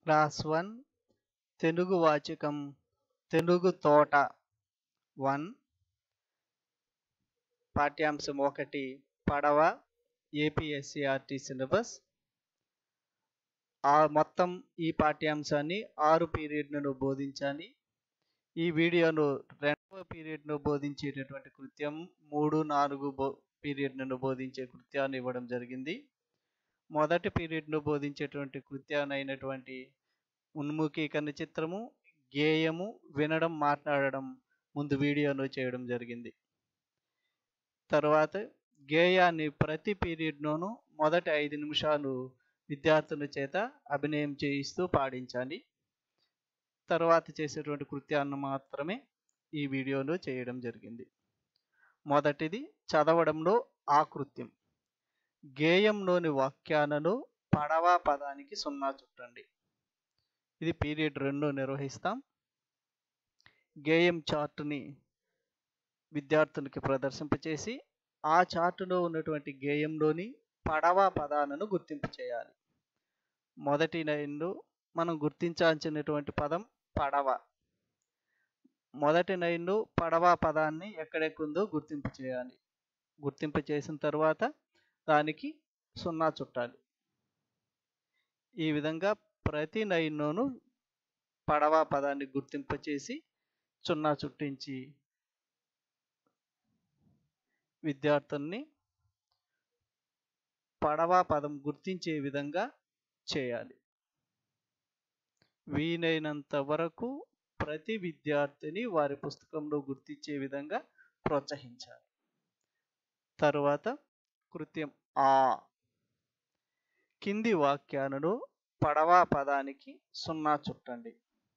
class one Telugu వాచకం తెలుగు తోట one పాఠ్యాంశం ఒకటి పడవ ఏపీఎస్సిఆర్టీ సిలబస్ ఆ మొత్తం ఈ పాఠ్యాంశాన్ని ఆరు పీరియడ్లను బోధించాలి ఈ వీడియోను రెండవ పీరియడ్ను బోధించేటటువంటి కృత్యం మూడు నాలుగు బో పీరియడ్ను బోధించే కృత్యాన్ని ఇవ్వడం జరిగింది మొదటి పీరియడ్ను బోధించేటువంటి కృత్యానైనటువంటి ఉన్ముఖీకరణ చిత్రము గేయము వినడం మాట్లాడడం ముందు వీడియోను చేయడం జరిగింది తర్వాత గేయాన్ని ప్రతి పీరియడ్లోనూ మొదటి ఐదు నిమిషాలు విద్యార్థుల చేత అభినయం చేయిస్తూ పాడించాలి తర్వాత చేసేటువంటి కృత్యాన్ని మాత్రమే ఈ వీడియోలో చేయడం జరిగింది మొదటిది చదవడంలో ఆకృత్యం గేయంలోని వాక్యాలలో పడవ పదానికి సున్నా చుట్టండి ఇది పీరియడ్ రెండు నిర్వహిస్తాం గేయం చార్టుని విద్యార్థులకి ప్రదర్శింపచేసి ఆ చార్టులో ఉన్నటువంటి గేయంలోని పడవ పదాలను గుర్తింపు చేయాలి మొదటి లైన్లో మనం గుర్తించాల్సినటువంటి పదం పడవ మొదటి లైన్లో పడవ పదాన్ని ఎక్కడెక్కుందో గుర్తింపు చేయాలి గుర్తింపు చేసిన తర్వాత దానికి సున్నా చుట్టాలి ఈ విధంగా ప్రతి లైన్లోనూ పడవ పదాన్ని గుర్తింప చేసి సున్నా చుట్టించి విద్యార్థుల్ని పడవ పదం గుర్తించే విధంగా చేయాలి వీలైనంత వరకు ప్రతి విద్యార్థిని వారి పుస్తకంలో గుర్తించే విధంగా ప్రోత్సహించాలి తరువాత కృత్యం ఆ కింది వాక్యాలను పడవ పదానికి సున్నా చుట్టండి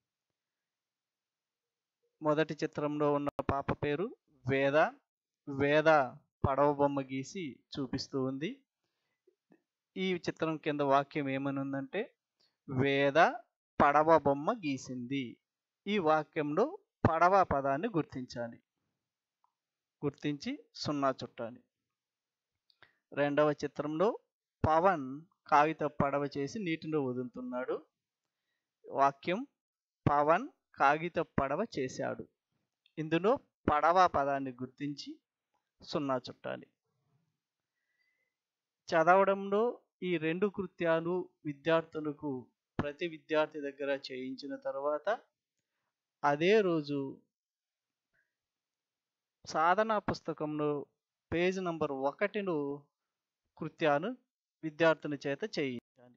మొదటి చిత్రంలో ఉన్న పాప పేరు వేద వేద పడవ బొమ్మ గీసి చూపిస్తూ ఉంది ఈ చిత్రం కింద వాక్యం ఏమని ఉందంటే వేద పడవ బొమ్మ గీసింది ఈ వాక్యంలో పడవ పదాన్ని గుర్తించాలి గుర్తించి సున్నా చుట్టాలి రెండవ చిత్రంలో పవన్ కాగిత పడవ చేసి నీటిలో వదులుతున్నాడు వాక్యం పవన్ కాగిత పడవ చేశాడు ఇందులో పడవ పదాన్ని గుర్తించి సున్నా చుట్టాలి చదవడంలో ఈ రెండు కృత్యాలు విద్యార్థులకు ప్రతి విద్యార్థి దగ్గర చేయించిన తర్వాత అదే రోజు సాధన పుస్తకంలో పేజ్ నంబర్ ఒకటిలో కృత్యాలు విద్యార్థుల చేత చేయించాలి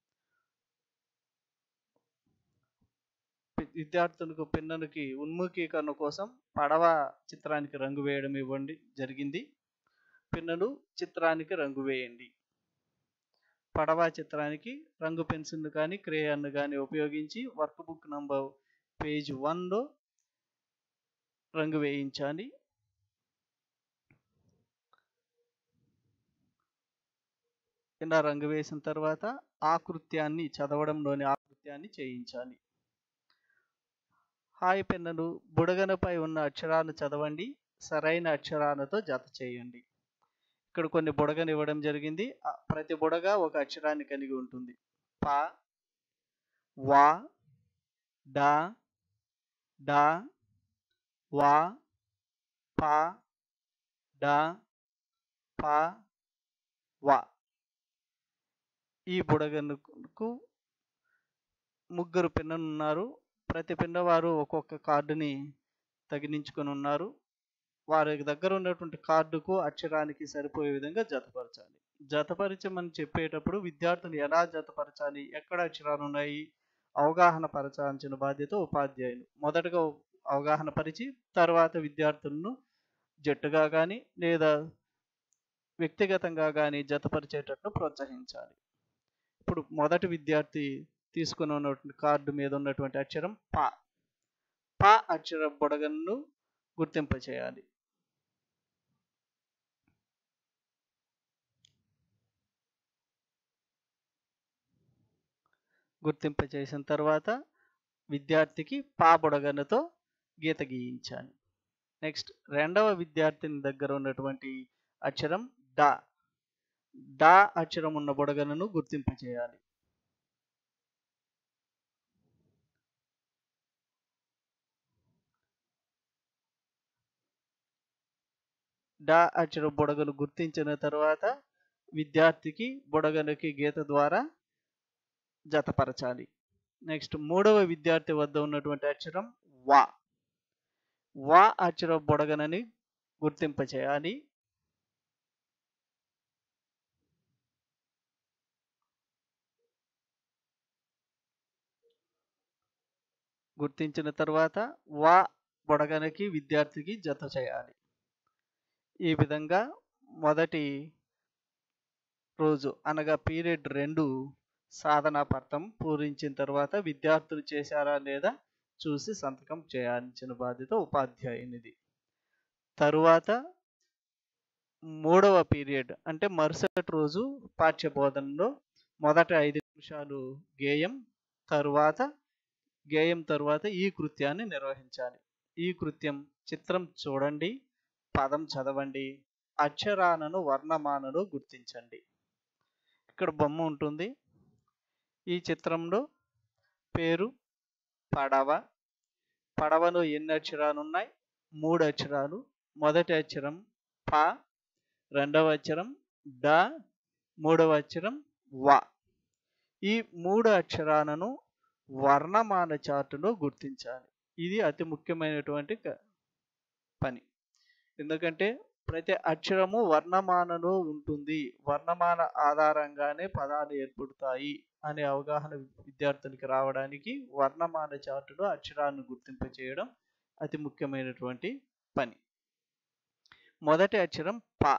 విద్యార్థులకు పిల్లలకి ఉన్ముఖీకరణ కోసం పడవ చిత్రానికి రంగు వేయడం ఇవ్వండి జరిగింది పిల్లలు చిత్రానికి రంగు వేయండి పడవ చిత్రానికి రంగు పెన్సిల్ కానీ క్రేయన్ కానీ ఉపయోగించి వర్క్ బుక్ నంబర్ పేజ్ వన్లో రంగు వేయించాలి ఇలా రంగు వేసిన తర్వాత ఆకృత్యాన్ని చదవడంలోని ఆకృత్యాన్ని చేయించాలి హాయ్ పిల్లలు బుడగనపై ఉన్న అక్షరాలు చదవండి సరైన అక్షరాలతో జత చేయండి ఇక్కడ కొన్ని బుడగలు ఇవ్వడం జరిగింది ప్రతి బుడగ ఒక అక్షరాన్ని కలిగి ఉంటుంది ప వా డా డా వా ప డా ప వా ఈ బుడగలకు ముగ్గురు పిన్నలు ఉన్నారు ప్రతి పిన్నవారు ఒక్కొక్క కార్డుని తగిలించుకొని ఉన్నారు వారి దగ్గర ఉన్నటువంటి కార్డుకు అక్షరానికి సరిపోయే విధంగా జతపరచాలి జతపరచమని చెప్పేటప్పుడు విద్యార్థులు ఎలా జతపరచాలి ఎక్కడ అక్షరాలు ఉన్నాయి అవగాహన పరచాల్సిన బాధ్యత ఉపాధ్యాయులు మొదటగా అవగాహన పరిచి తర్వాత విద్యార్థులను జట్టుగా కానీ లేదా వ్యక్తిగతంగా కానీ జతపరిచేటట్లు ప్రోత్సహించాలి ఇప్పుడు మొదటి విద్యార్థి తీసుకుని ఉన్నటువంటి కార్డు మీద ఉన్నటువంటి అక్షరం పా పా అక్షర బుడగలను గుర్తింప చేయాలి గుర్తింప చేసిన తర్వాత విద్యార్థికి పా బుడగనతో గీత గీయించాలి నెక్స్ట్ రెండవ విద్యార్థిని దగ్గర ఉన్నటువంటి అక్షరం డా డా అక్షరం ఉన్న బుడగలను గుర్తింపు చేయాలి డా అక్షర బుడగను గుర్తించిన తర్వాత విద్యార్థికి బుడగలకి గీత ద్వారా జతపరచాలి నెక్స్ట్ మూడవ విద్యార్థి వద్ద ఉన్నటువంటి అక్షరం వా వా అక్షర బుడగనని గుర్తింప చేయాలి గుర్తించిన తర్వాత వా బుడగనకి విద్యార్థికి జత చేయాలి ఈ విధంగా మొదటి రోజు అనగా పీరియడ్ రెండు సాధనా పత్రం పూరించిన తర్వాత విద్యార్థులు చేశారా లేదా చూసి సంతకం చేయాల్సిన బాధ్యత ఉపాధ్యాయునిది తరువాత మూడవ పీరియడ్ అంటే మరుసటి రోజు పాఠ్యబోధనలో మొదటి ఐదు నిమిషాలు గేయం తరువాత గేయం తరువాత ఈ కృత్యాన్ని నిర్వహించాలి ఈ కృత్యం చిత్రం చూడండి పదం చదవండి అక్షరాలను వర్ణమానలు గుర్తించండి ఇక్కడ బొమ్మ ఉంటుంది ఈ చిత్రంలో పేరు పడవ పడవలో ఎన్ని అక్షరాలు ఉన్నాయి మూడు అక్షరాలు మొదటి అక్షరం ప రెండవ అక్షరం డ మూడవ అక్షరం వ ఈ మూడు అక్షరాలను వర్ణమాల చార్టులో గుర్తించాలి ఇది అతి ముఖ్యమైనటువంటి క- పని ఎందుకంటే ప్రతి అక్షరము వర్ణమాలలో ఉంటుంది వర్ణమాల ఆధారంగానే పదాలు ఏర్పడతాయి అనే అవగాహన విద్యార్థులకి రావడానికి వర్ణమాల చార్టులో అక్షరాలను గుర్తింప చేయడం అతి ముఖ్యమైనటువంటి పని మొదటి అక్షరం ప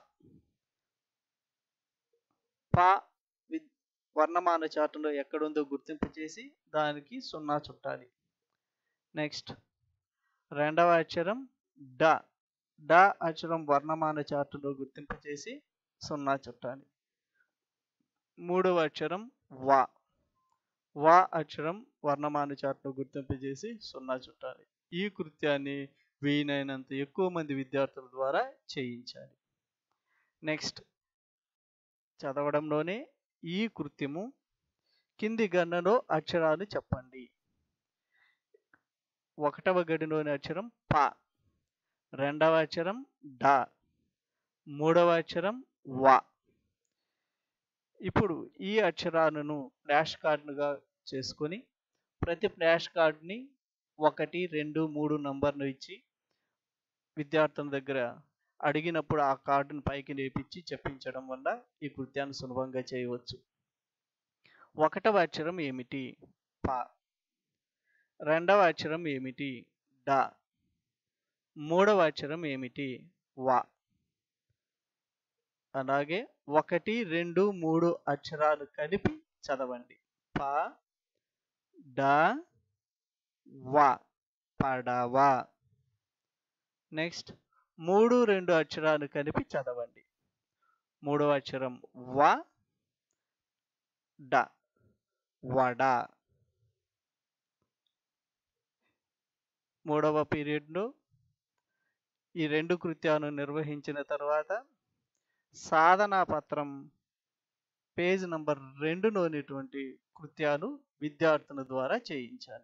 ప వి- వర్ణమాల చార్టులో ఎక్కడుందో గుర్తింపు చేసి దానికి సున్నా చుట్టాలి నెక్స్ట్ రెండవ అక్షరం డ డ అక్షరం వర్ణమాల చార్టులో గుర్తింపు చేసి సున్నా చుట్టాలి మూడవ అక్షరం వా వా అక్షరం వర్ణమాల చార్టులో గుర్తింపు చేసి సున్నా చుట్టాలి ఈ కృత్యాన్ని వీలైనంత ఎక్కువ మంది విద్యార్థుల ద్వారా చేయించాలి నెక్స్ట్ చదవడంలోనే ఈ కృత్యము కింది గణనలో అక్షరాలు చెప్పండి ఒకటవ గడిలోని అక్షరం ప రెండవ అక్షరం డ మూడవ అక్షరం వ ఇప్పుడు ఈ అక్షరాలను ఫ్లాష్ కార్డులుగా చేసుకొని ప్రతి ఫ్లాష్ కార్డుని ఒకటి రెండు మూడు నంబర్లు ఇచ్చి విద్యార్థుల దగ్గర అడిగినప్పుడు ఆ కార్డును పైకి లేపించి చెప్పించడం వల్ల ఈ కృత్యాన్ని సులభంగా చేయవచ్చు ఒకటవ అక్షరం ఏమిటి ప రెండవ అక్షరం ఏమిటి డ మూడవ అక్షరం ఏమిటి వా అలాగే ఒకటి రెండు మూడు అక్షరాలు కలిపి చదవండి ప డ వ పడవ నెక్స్ట్ మూడు రెండు అక్షరాలు కలిపి చదవండి మూడవ అక్షరం వ డ వడ మూడవ పీరియడ్లో ఈ రెండు కృత్యాలను నిర్వహించిన తర్వాత సాధనా పత్రం పేజ్ నంబర్ రెండులోనిటువంటి కృత్యాలు విద్యార్థుల ద్వారా చేయించాలి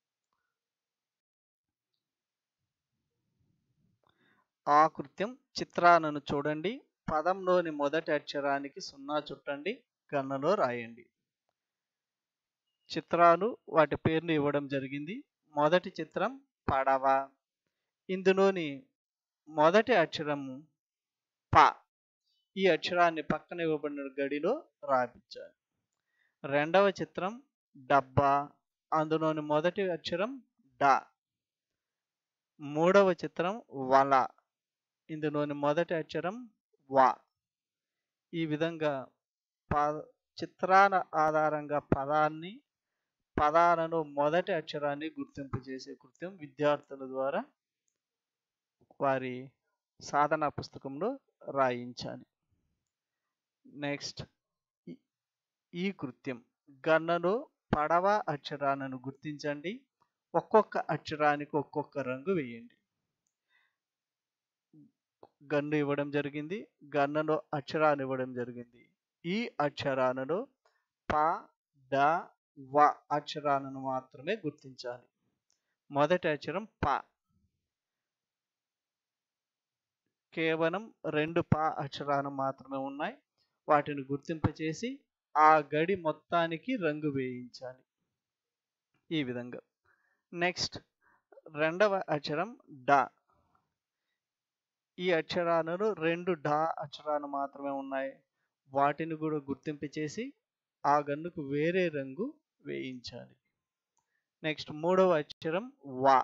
ఆ కృత్యం చిత్రాలను చూడండి పదంలోని మొదటి అక్షరానికి సున్నా చుట్టండి గణనలో రాయండి చిత్రాలు వాటి పేర్లు ఇవ్వడం జరిగింది మొదటి చిత్రం పడవ ఇందులోని మొదటి అక్షరము ప ఈ అక్షరాన్ని పక్కన ఇవ్వబడిన గడిలో రాపించాలి రెండవ చిత్రం డబ్బా అందులోని మొదటి అక్షరం డ మూడవ చిత్రం వల ఇందులోని మొదటి అక్షరం వా ఈ విధంగా ప చిత్రాల ఆధారంగా పదాన్ని పదాలను మొదటి అక్షరాన్ని గుర్తింపు చేసే కృత్యం విద్యార్థుల ద్వారా వారి సాధన పుస్తకంలో రాయించాలి నెక్స్ట్ ఈ- ఈ కృత్యం గన్నలో పడవ అక్షరాలను గుర్తించండి ఒక్కొక్క అక్షరానికి ఒక్కొక్క రంగు వేయండి గన్ను ఇవ్వడం జరిగింది గన్నలో అక్షరాలు ఇవ్వడం జరిగింది ఈ అక్షరాలలో ప డ వ అక్షరాలను మాత్రమే గుర్తించాలి మొదటి అక్షరం ప కేవలం రెండు పా అక్షరాలు మాత్రమే ఉన్నాయి వాటిని గుర్తింపచేసి ఆ గడి మొత్తానికి రంగు వేయించాలి ఈ విధంగా నెక్స్ట్ రెండవ అక్షరం డా ఈ అక్షరాలను రెండు డా అక్షరాలు మాత్రమే ఉన్నాయి వాటిని కూడా గుర్తింపు చేసి ఆ గన్నుకు వేరే రంగు వేయించాలి నెక్స్ట్ మూడవ అక్షరం వా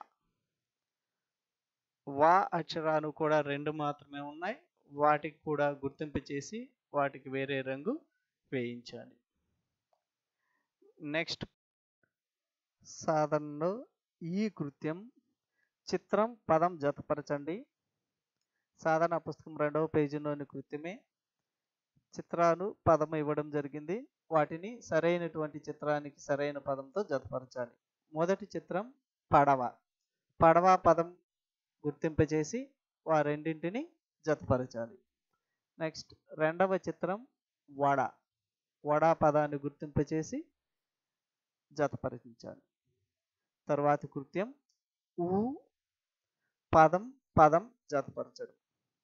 వా అక్షరాలు కూడా రెండు మాత్రమే ఉన్నాయి వాటికి కూడా గుర్తింపు చేసి వాటికి వేరే రంగు వేయించాలి నెక్స్ట్ సాధనలో ఈ కృత్యం చిత్రం పదం జతపరచండి సాధన పుస్తకం రెండవ పేజీలోని కృత్యమే చిత్రాలు పదం ఇవ్వడం జరిగింది వాటిని సరైనటువంటి చిత్రానికి సరైన పదంతో జతపరచాలి మొదటి చిత్రం పడవ పడవ పదం గుర్తింపచేసి ఆ రెండింటిని జతపరచాలి నెక్స్ట్ రెండవ చిత్రం వడ వడ పదాన్ని గుర్తింపచేసి జతపరిచాలి తరువాతి కృత్యం ఊ పదం పదం జతపరచడం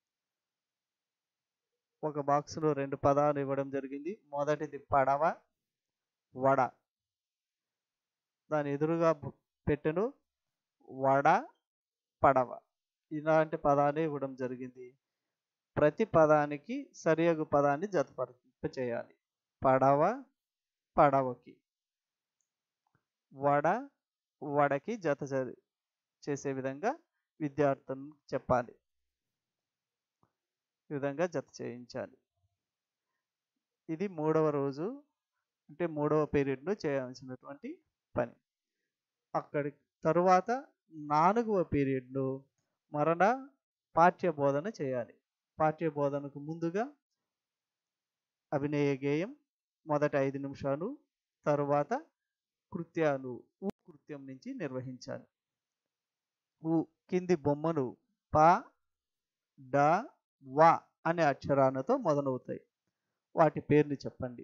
ఒక బాక్సులో రెండు పదాలు ఇవ్వడం జరిగింది మొదటిది పడవ వడ దాని ఎదురుగా పెట్టెను వడ పడవ ఇలాంటి పదాలు ఇవ్వడం జరిగింది ప్రతి పదానికి సరియగు పదాన్ని జతపరింప చేయాలి పడవ పడవకి వడ వడకి జత చేసే విధంగా విద్యార్థులను చెప్పాలి ఈ విధంగా జత చేయించాలి ఇది మూడవ రోజు అంటే మూడవ పీరియడ్ను చేయాల్సినటువంటి పని అక్కడి తరువాత నాలుగవ పీరియడ్లో మరణ పాఠ్య బోధన చేయాలి పాఠ్య బోధనకు ముందుగా అభినయ గేయం మొదటి ఐదు నిమిషాలు తరువాత కృత్యాలు ఊ కృత్యం నుంచి నిర్వహించాలి ఊ కింది బొమ్మలు ప డ వా అనే అక్షరాలతో మొదలవుతాయి వాటి పేర్లు చెప్పండి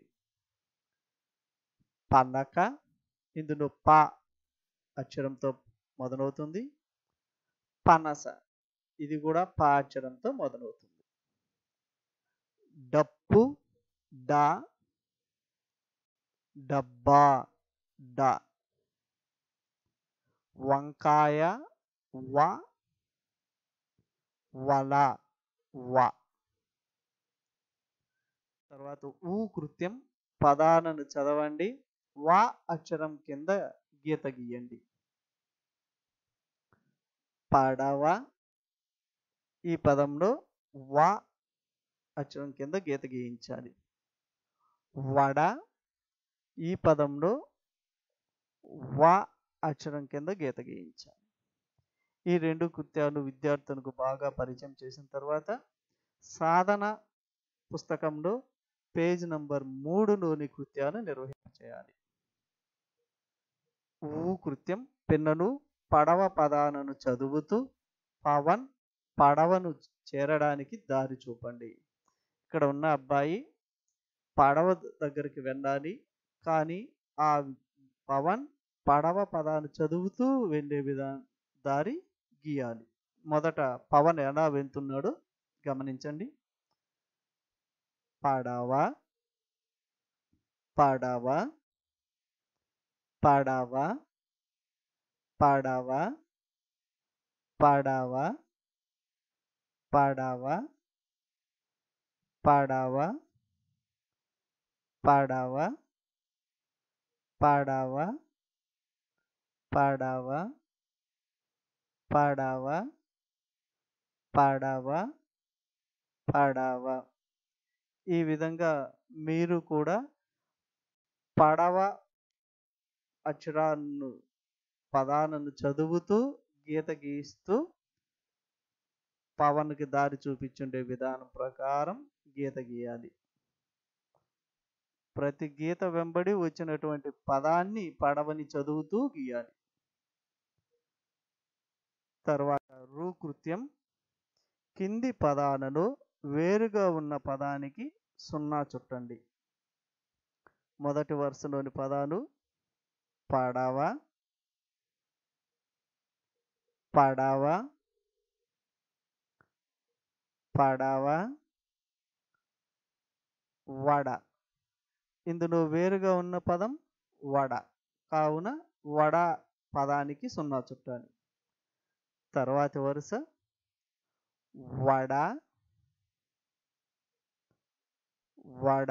పల్లక ఇందులో ప అక్షరంతో మొదలవుతుంది పనస ఇది కూడా ప అక్షరంతో మొదలవుతుంది డప్పు డా డబ్బా డ వంకాయ వ వల వ తర్వాత ఊ కృత్యం పదాలను చదవండి వా అక్షరం కింద గీత గీయండి పడవ ఈ పదంలో వా అక్షరం కింద గీత గీయించాలి వడ ఈ పదంలో వా అక్షరం కింద గీత గీయించాలి ఈ రెండు కృత్యాలు విద్యార్థులకు బాగా పరిచయం చేసిన తర్వాత సాధన పుస్తకంలో పేజ్ నంబర్ మూడులోని కృత్యాలు నిర్వహించేయాలి ఊ కృత్యం పిన్నలు పడవ పదాలను చదువుతూ పవన్ పడవను చేరడానికి దారి చూపండి ఇక్కడ ఉన్న అబ్బాయి పడవ దగ్గరికి వెళ్ళాలి కానీ ఆ పవన్ పడవ పదాలు చదువుతూ వెళ్ళే విధా దారి గీయాలి మొదట పవన్ ఎలా వెళ్తున్నాడో గమనించండి పడవ పడవ పడవ పడవ పడవ పడవ పడవ పడవ పడవ పడవ పడవ పడవ పడవ ఈ విధంగా మీరు కూడా పడవ అక్షరాలను పదాలను చదువుతూ గీత గీస్తూ పవన్కి దారి చూపించుండే విధానం ప్రకారం గీత గీయాలి ప్రతి గీత వెంబడి వచ్చినటువంటి పదాన్ని పడవని చదువుతూ గీయాలి తర్వాత రూ కృత్యం కింది పదాలలో వేరుగా ఉన్న పదానికి సున్నా చుట్టండి మొదటి వరుసలోని పదాలు పడవ పడవ పడవ వడ ఇందులో వేరుగా ఉన్న పదం వడ కావున వడ పదానికి సున్నా చుట్టాలి తర్వాతి వరుస వడ వడ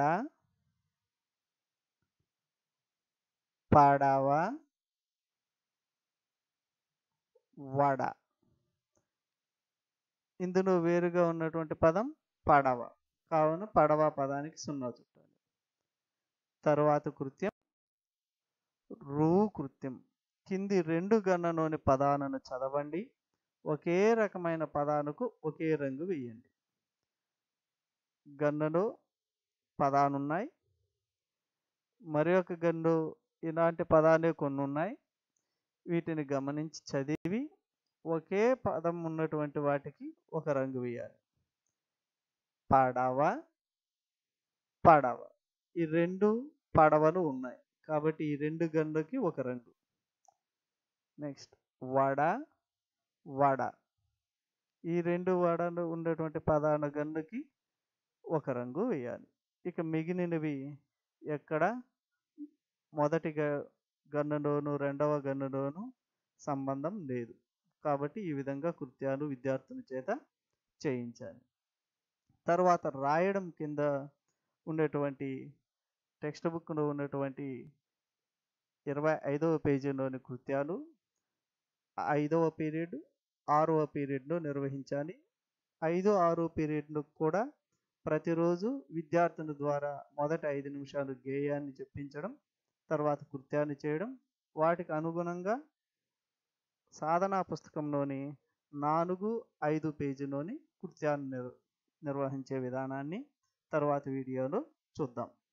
పడవ వడ ఇందులో వేరుగా ఉన్నటువంటి పదం పడవ కావున పడవ పదానికి సున్నా చుట్టాలి తరువాత కృత్యం రూ కృత్యం కింది రెండు గణలోని పదాలను చదవండి ఒకే రకమైన పదాలకు ఒకే రంగు వేయండి గన్నులో పదాలున్నాయి మరి ఒక గన్ను ఇలాంటి పదాలే కొన్ని ఉన్నాయి వీటిని గమనించి చదివి ఒకే పదం ఉన్నటువంటి వాటికి ఒక రంగు వేయాలి పడవ పడవ ఈ రెండు పడవలు ఉన్నాయి కాబట్టి ఈ రెండు గన్నులకి ఒక రంగు నెక్స్ట్ వడ వడ ఈ రెండు వడలు ఉండేటువంటి పదాల గన్నుకి ఒక రంగు వేయాలి ఇక మిగిలినవి ఎక్కడ మొదటి గ- గన్నులోను రెండవ గన్నులోను సంబంధం లేదు కాబట్టి ఈ విధంగా కృత్యాలు విద్యార్థుల చేత చేయించాలి తర్వాత రాయడం కింద ఉండేటువంటి టెక్స్ట్ బుక్లో ఉన్నటువంటి ఇరవై ఐదవ పేజీలోని కృత్యాలు ఐదవ పీరియడ్ ఆరవ పీరియడ్లో నిర్వహించాలి ఐదు ఆరు పీరియడ్లు కూడా ప్రతిరోజు విద్యార్థుల ద్వారా మొదటి ఐదు నిమిషాలు గేయాన్ని చెప్పించడం తర్వాత కృత్యాన్ని చేయడం వాటికి అనుగుణంగా సాధనా పుస్తకంలోని నాలుగు ఐదు పేజీలోని కృత్యాన్ని నిర్ నిర్వహించే విధానాన్ని తర్వాత వీడియోలో చూద్దాం